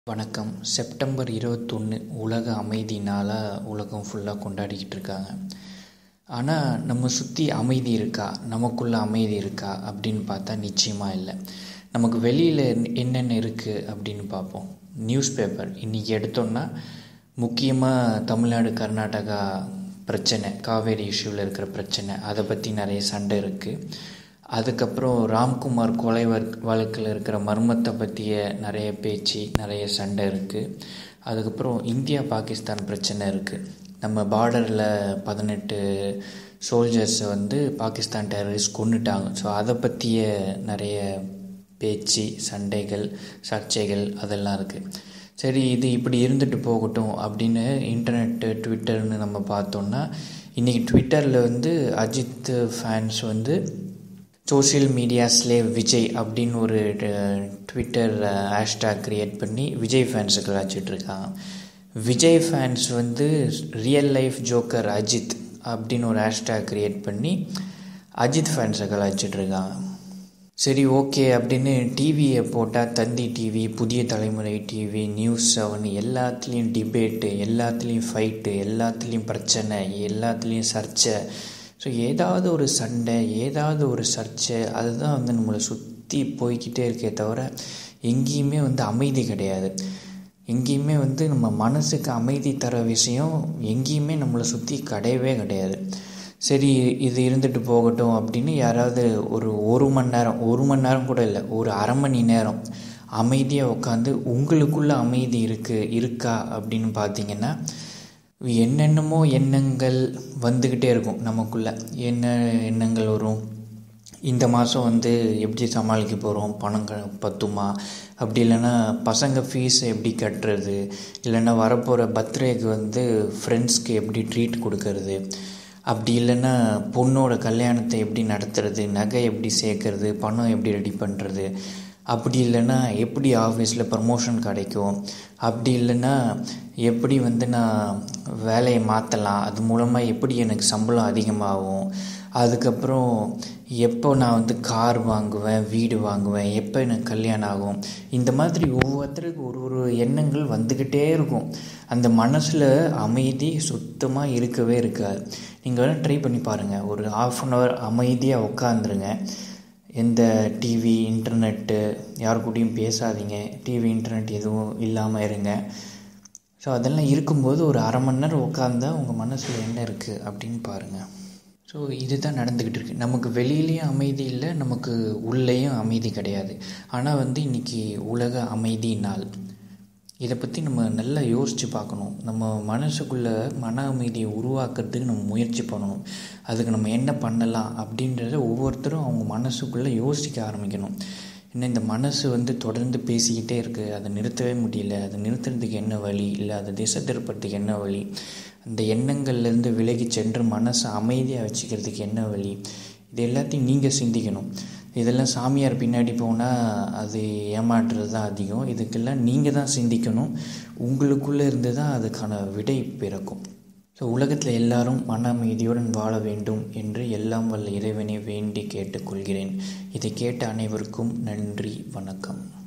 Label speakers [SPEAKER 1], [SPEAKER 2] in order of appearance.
[SPEAKER 1] வணக்கம் செப்டம்பர் இருபத்தொன்று உலக அமைதி நாளாக உலகம் ஃபுல்லாக கொண்டாடிக்கிட்டு இருக்காங்க ஆனால் நம்ம சுற்றி அமைதி இருக்கா நமக்குள்ளே அமைதி இருக்கா அப்படின்னு பார்த்தா நிச்சயமாக இல்லை நமக்கு வெளியில் என்னென்ன இருக்குது அப்படின்னு பார்ப்போம் நியூஸ் பேப்பர் இன்றைக்கி எடுத்தோன்னா முக்கியமாக தமிழ்நாடு கர்நாடகா பிரச்சனை காவேரி இஷ்யூவில் இருக்கிற பிரச்சனை அதை பற்றி நிறைய சண்டை இருக்குது அதுக்கப்புறம் ராம்குமார் கொலை வழக்கில் இருக்கிற மர்மத்தை பற்றிய நிறைய பேச்சு நிறைய சண்டை இருக்குது அதுக்கப்புறம் இந்தியா பாகிஸ்தான் பிரச்சனை இருக்குது நம்ம பார்டரில் பதினெட்டு சோல்ஜர்ஸை வந்து பாகிஸ்தான் டெரரிஸ்ட் கொண்டுட்டாங்க ஸோ அதை பற்றிய நிறைய பேச்சு சண்டைகள் சர்ச்சைகள் அதெல்லாம் இருக்குது சரி இது இப்படி இருந்துட்டு போகட்டும் அப்படின்னு இன்டர்நெட்டு ட்விட்டர்னு நம்ம பார்த்தோன்னா இன்றைக்கி ட்விட்டரில் வந்து அஜித் ஃபேன்ஸ் வந்து சோஷியல் மீடியாஸ்லே விஜய் அப்படின்னு ஒரு ட்விட்டர் ஹேஷ்டேக் க்ரியேட் பண்ணி விஜய் ஃபேன்ஸுக்கு கலாச்சிட்ருக்காங்க விஜய் ஃபேன்ஸ் வந்து ரியல் லைஃப் ஜோக்கர் அஜித் அப்படின்னு ஒரு ஹேஷ்டேக் க்ரியேட் பண்ணி அஜித் ஃபேன்ஸை கலாச்சிட்ருக்காங்க சரி ஓகே அப்படின்னு டிவியை போட்டால் தந்தி TV Puthiya Thalaimurai TV news seven எல்லாத்துலேயும் டிபேட்டு எல்லாத்துலேயும் ஃபைட்டு எல்லாத்துலேயும் பிரச்சனை எல்லாத்துலேயும் சர்ச்சை ஸோ ஏதாவது ஒரு சண்டை ஏதாவது ஒரு சர்ச்சை அதுதான் வந்து நம்மளை சுற்றி போய்கிட்டே இருக்கே தவிர எங்கேயுமே வந்து அமைதி கிடையாது எங்கேயுமே வந்து நம்ம மனசுக்கு அமைதி தர விஷயம் எங்கேயுமே நம்மளை சுற்றி கிடையவே கிடையாது சரி இது இருந்துட்டு போகட்டும் அப்படின்னு யாராவது ஒரு ஒரு மணி நேரம் ஒரு மணி நேரம் கூட இல்லை ஒரு அரை மணி நேரம் அமைதியாக உட்காந்து உங்களுக்குள்ள அமைதி இருக்குது இருக்கா அப்படின்னு பார்த்தீங்கன்னா என்னென்னமோ எண்ணங்கள் வந்துக்கிட்டே இருக்கும் நமக்குள்ளே என்ன எண்ணங்கள் வரும் இந்த மாதம் வந்து எப்படி சமாளிக்க போகிறோம் பணம் க பத்துமா அப்படி இல்லைன்னா பசங்க ஃபீஸ் எப்படி கட்டுறது இல்லைன்னா வரப்போகிற பர்த்டேக்கு வந்து ஃப்ரெண்ட்ஸ்க்கு எப்படி ட்ரீட் கொடுக்கறது அப்படி இல்லைன்னா பொண்ணோட கல்யாணத்தை எப்படி நடத்துறது நகை எப்படி சேர்க்கறது பணம் எப்படி ரெடி பண்ணுறது அப்படி இல்லைன்னா எப்படி ஆஃபீஸில் ப்ரமோஷன் கிடைக்கும் அப்படி இல்லைன்னா எப்படி வந்து நான் வேலையை மாற்றலாம் அது மூலமாக எப்படி எனக்கு சம்பளம் அதிகமாகும் அதுக்கப்புறம் எப்போ நான் வந்து கார் வாங்குவேன் வீடு வாங்குவேன் எப்போ எனக்கு கல்யாணம் ஆகும் இந்த மாதிரி ஒவ்வொருத்தருக்கு ஒரு ஒரு எண்ணங்கள் வந்துக்கிட்டே இருக்கும் அந்த மனசில் அமைதி சுத்தமாக இருக்கவே இருக்காது நீங்கள் வேணால் ட்ரை பண்ணி பாருங்கள் ஒரு ஆஃப் அன் ஹவர் அமைதியாக உட்காந்துருங்க எந்த டிவி இன்டர்நெட்டு யார் கூடயும் பேசாதீங்க டிவி இன்டர்நெட் எதுவும் இல்லாமல் இருங்க ஸோ அதெல்லாம் இருக்கும்போது ஒரு அரை மணி நேரம் உட்காந்தா உங்கள் மனசில் என்ன இருக்குது அப்படின்னு பாருங்கள் ஸோ இதுதான் நடந்துக்கிட்டு இருக்குது நமக்கு வெளியிலையும் அமைதி இல்லை நமக்கு உள்ளேயும் அமைதி கிடையாது ஆனால் வந்து இன்றைக்கி உலக அமைதி நாள் இதை பற்றி நம்ம நல்லா யோசித்து பார்க்கணும் நம்ம மனசுக்குள்ளே மன அமைதியை உருவாக்குறதுக்கு நம்ம முயற்சி பண்ணணும் அதுக்கு நம்ம என்ன பண்ணலாம் அப்படின்றத ஒவ்வொருத்தரும் அவங்க மனசுக்குள்ளே யோசிக்க ஆரம்பிக்கணும் ஏன்னா இந்த மனசு வந்து தொடர்ந்து பேசிக்கிட்டே இருக்குது அதை நிறுத்தவே முடியல அதை நிறுத்துறதுக்கு என்ன வழி இல்லை அதை திசை திருப்பறதுக்கு என்ன வழி அந்த எண்ணங்கள்லேருந்து விலகி சென்று மனசை அமைதியாக வச்சுக்கிறதுக்கு என்ன வழி இது எல்லாத்தையும் நீங்கள் சிந்திக்கணும் இதெல்லாம் சாமியார் பின்னாடி போனால் அது ஏமாற்றுறது தான் அதிகம் இதுக்கெல்லாம் நீங்கள் தான் சிந்திக்கணும் உங்களுக்குள்ளே இருந்து தான் அதுக்கான விடை பிறக்கும் ஸோ உலகத்தில் எல்லாரும் மன அமைதியுடன் வாழ வேண்டும் என்று எல்லாம் வல்ல இறைவனை வேண்டி கேட்டுக்கொள்கிறேன் இதை கேட்ட அனைவருக்கும் நன்றி வணக்கம்